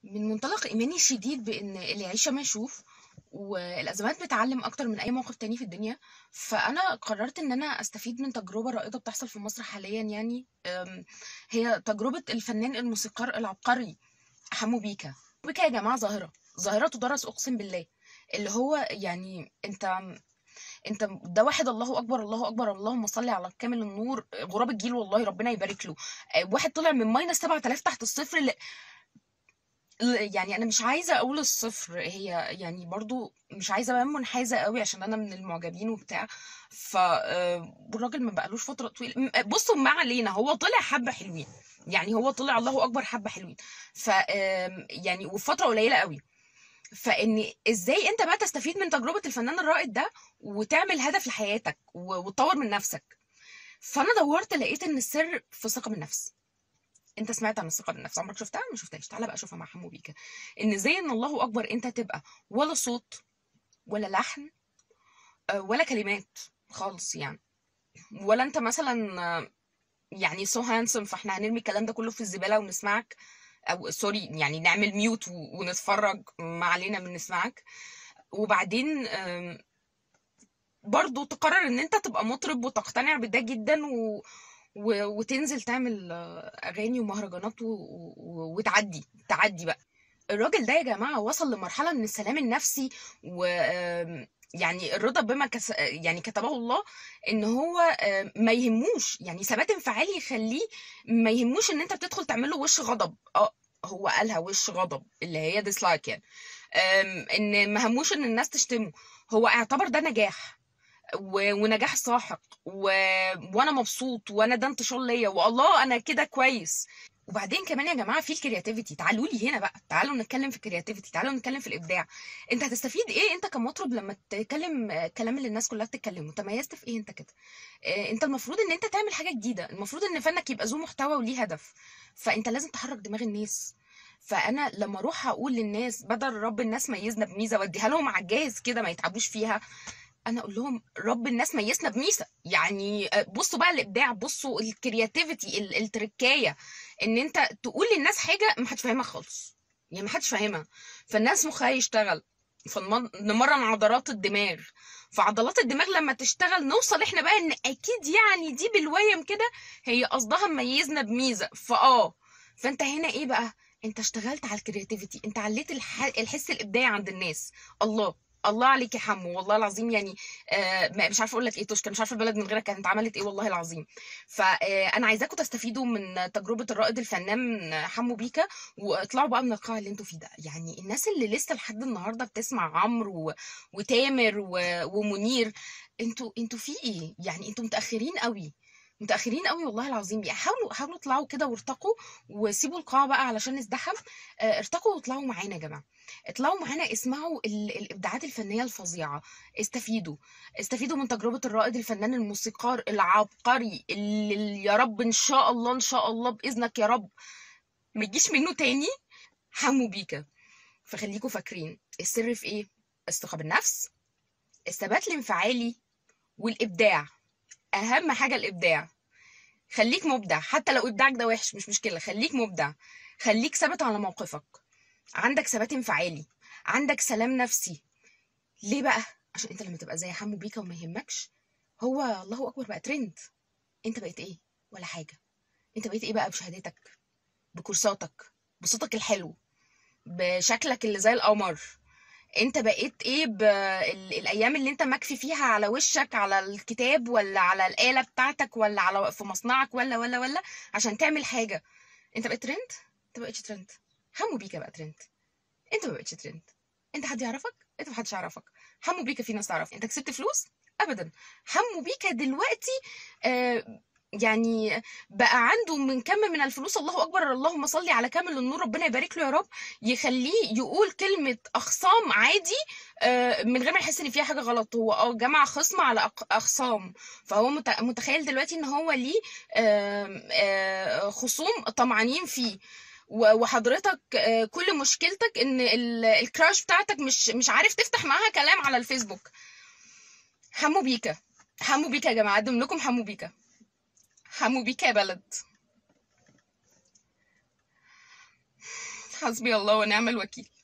من منطلق إيماني شديد بإن العيشة ما يشوف والأزمات بتعلم أكتر من أي موقف تاني في الدنيا فأنا قررت إن أنا أستفيد من تجربة رائدة بتحصل في مصر حاليا يعني أم، هي تجربة الفنان الموسيقار العبقري حمو بيكا بيكا يا جماعة ظاهرة ظاهرة تدرس أقسم بالله اللي هو يعني أنت انت ده واحد الله اكبر الله اكبر اللهم صل على كامل النور غراب الجيل والله ربنا يبارك له آه، واحد طلع من ماينس 7000 تحت الصفر ل... ل- يعني انا مش عايزه اقول الصفر هي يعني برضو مش عايزه ابقى منحازه قوي عشان انا من المعجبين وبتاع ف آه، والراجل ما بقالوش فتره طويله م- بصوا ما علينا هو طلع حبه حلوين يعني هو طلع الله اكبر حبه حلوين ف آم، يعني وفتره قليله قوي فان ازاي انت بقى تستفيد من تجربه الفنان الرائد ده وتعمل هدف لحياتك و- وتطور من نفسك فانا دورت لقيت ان السر في الثقه بالنفس انت سمعت عن الثقه بالنفس عمرك شفتها ما شفتهاش تعالى بقى شوفها مع حمو بيكا ان ازاي ان الله اكبر انت تبقى ولا صوت ولا لحن آه، ولا كلمات خالص يعني ولا انت مثلا آه، يعني سو هانسم فاحنا هنرمي الكلام ده كله في الزباله ونسمعك او سوري يعني نعمل ميوت و- ونتفرج ما علينا من نسمعك وبعدين آم، برضو تقرر ان انت تبقى مطرب وتقتنع بده جدا و... و... وتنزل تعمل آه، اغاني ومهرجانات و... و... وتعدي تعدي بقى الراجل ده يا جماعة وصل لمرحلة من السلام النفسي و آم، يعني الرضا بما كس... يعني كتبه الله ان هو آم، ما يهموش يعني ثبات انفعالي يخليه ما يهموش ان انت بتدخل تعمل له وش غضب اه هو قالها وش غضب اللي هي ديسلايك يعني آم، ان ما هموش ان الناس تشتمه هو اعتبر ده نجاح و... ونجاح ساحق و... وانا مبسوط وانا ده انتشار ليا والله انا كده كويس وبعدين كمان يا جماعه في الكرياتيفيتي تعالوا لي هنا بقى تعالوا نتكلم في الكرياتيفيتي تعالوا نتكلم في الابداع انت هتستفيد ايه انت كمطرب لما تتكلم آه، كلام اللي الناس كلها بتتكلمه تميزت في ايه انت كده آه، انت المفروض ان انت تعمل حاجه جديده المفروض ان فنك يبقى ذو محتوى وليه هدف فانت لازم تحرك دماغ الناس فانا لما اروح اقول للناس بدل رب الناس ميزنا بميزه واديها لهم على الجاهز كده ما يتعبوش فيها انا اقول لهم رب الناس ميزنا بميزه يعني آه، بصوا بقى الابداع بصوا الكرياتيفيتي ال- التركايه ان انت تقول للناس حاجه ما حدش فاهمها خالص يعني ما حدش فاهمها فالناس مخها يشتغل فنمرن عضلات الدماغ فعضلات الدماغ لما تشتغل نوصل احنا بقى ان اكيد يعني دي بالويم كده هي قصدها ميزنا بميزه فاه فانت هنا ايه بقى انت اشتغلت على الكرياتيفيتي انت عليت الح... الحس الابداعي عند الناس الله الله عليك يا حمو والله العظيم يعني آه ما- مش عارفه اقول لك ايه تشكر مش عارفه البلد من غيرك كانت عملت ايه والله العظيم فانا عايزاكم تستفيدوا من تجربه الرائد الفنان حمو بيكا واطلعوا بقى من القاع اللي انتوا فيه ده يعني الناس اللي لسه لحد النهارده بتسمع عمرو و... وتامر و... ومنير انتوا انتوا في ايه يعني انتوا متاخرين قوي متاخرين قوي والله العظيم يعني حاولوا حاولوا اطلعوا كده وارتقوا وسيبوا القاع بقى علشان نزدحم آه، ارتقوا واطلعوا معانا يا جماعه اطلعوا معانا اسمعوا ال... الابداعات الفنيه الفظيعه استفيدوا استفيدوا من تجربه الرائد الفنان الموسيقار العبقري اللي اللي يا رب ان شاء الله ان شاء الله باذنك يا رب ما يجيش منه تاني حمو بيكا فخليكوا فاكرين السر في ايه الثقه بالنفس الثبات الانفعالي والابداع اهم حاجه الابداع خليك مبدع حتى لو ابداعك ده وحش مش مشكله خليك مبدع خليك ثابت على موقفك عندك ثبات انفعالي عندك سلام نفسي ليه بقى عشان انت لما تبقى زي حمو بيكا وما يهمكش هو الله اكبر بقى ترند انت بقيت ايه ولا حاجه انت بقيت ايه بقى بشهادتك بكورساتك بصوتك الحلو بشكلك اللي زي القمر انت بقيت ايه بالايام اللي انت مكفي فيها على وشك على الكتاب ولا على الآلة بتاعتك ولا على في مصنعك ولا ولا ولا عشان تعمل حاجة انت بقيت ترند انت ما بقتش ترند حمو بيكا بقى ترند انت ما بقتش ترند انت حد يعرفك انت ما حدش يعرفك حمو بيكا في ناس تعرف انت كسبت فلوس ابدا حمو بيكا دلوقتي آه يعني بقى عنده من كم من الفلوس الله اكبر اللهم صل على كامل النور ربنا يبارك له يا رب يخليه يقول كلمة أخصام عادي آه، من غير ما يحس إن فيها حاجة غلط هو اه جمع خصم على أق- أخصام فهو مت- متخيل دلوقتي إن هو ليه آم، آه، خصوم طمعانين فيه و- وحضرتك آه، كل مشكلتك إن ال- الكراش بتاعتك مش مش عارف تفتح معاها كلام على الفيسبوك حمو بيكا حمو بيكا يا جماعة أقدم لكم حمو بيكا حمو بيكا يا بلد حسبي الله ونعم الوكيل